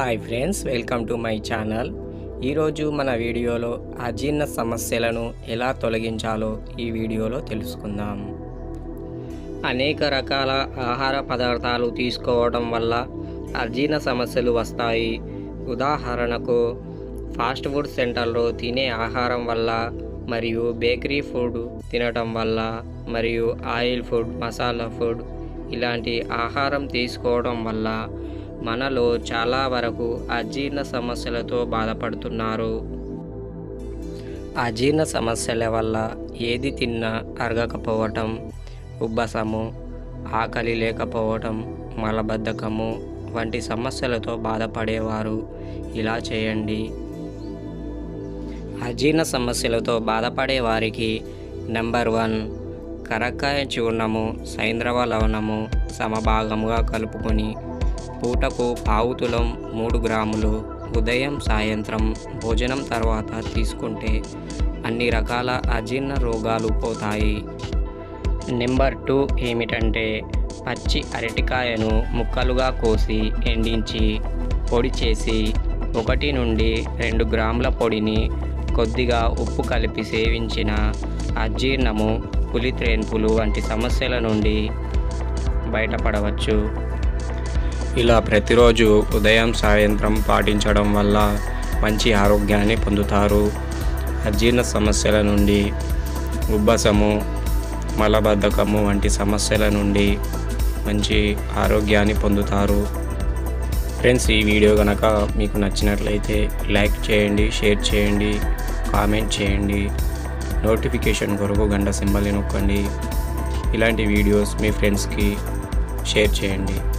hi friends welcome to my channel ఈరోజు మన వీడియోలో అజీర్ణ సమస్యలను ఎలా తొలగించాలో ఈ వీడియోలో తెలుసుకుందాం అనేక రకాల ఆహార పదార్థాలు తీసుకోవడం వల్ల అజీర్ణ సమస్యలు వస్తాయి ఉదాహరణకు ఫాస్ట్ ఫుడ్ సెంటర్లో తినే ఆహారం వల్ల మరియు బేకరీ ఫుడ్ తినటం వల్ల మరియు ఆయిల్ ఫుడ్ మసాలా ఫుడ్ ఇలాంటి ఆహారం తీసుకోవడం వల్ల మనలో చాలా వరకు అజీర్ణ సమస్యలతో బాధపడుతున్నారు అజీర్ణ సమస్యల వల్ల ఏది తిన్నా అరగకపోవటం ఉబ్బసము ఆకలి లేకపోవటం మలబద్ధకము వంటి సమస్యలతో బాధపడేవారు ఇలా చేయండి అజీర్ణ సమస్యలతో బాధపడే వారికి నెంబర్ వన్ కరక్కాయ చూర్ణము సైంద్రవ లవణము సమభాగముగా కలుపుకొని పూటకు పావుతులం మూడు గ్రాములు ఉదయం సాయంత్రం భోజనం తర్వాత తీసుకుంటే అన్ని రకాల అజీర్ణ రోగాలు పోతాయి నెంబర్ టూ ఏమిటంటే పచ్చి అరటికాయను ముక్కలుగా కోసి ఎండించి పొడి చేసి ఒకటి నుండి రెండు గ్రాముల పొడిని కొద్దిగా ఉప్పు కలిపి సేవించిన అజీర్ణము పులిత్రేన్పులు వంటి సమస్యల నుండి బయటపడవచ్చు ఇలా ప్రతిరోజు ఉదయం సాయంత్రం పాటించడం వల్ల మంచి ఆరోగ్యాన్ని పొందుతారు అజీర్ణ సమస్యల నుండి ఉబ్బసము మలబద్ధకము వంటి సమస్యల నుండి మంచి ఆరోగ్యాన్ని పొందుతారు ఫ్రెండ్స్ ఈ వీడియో కనుక మీకు నచ్చినట్లయితే లైక్ చేయండి షేర్ చేయండి కామెంట్ చేయండి నోటిఫికేషన్ కొరకు గంట సింబల్ని నొక్కండి ఇలాంటి వీడియోస్ మీ ఫ్రెండ్స్కి షేర్ చేయండి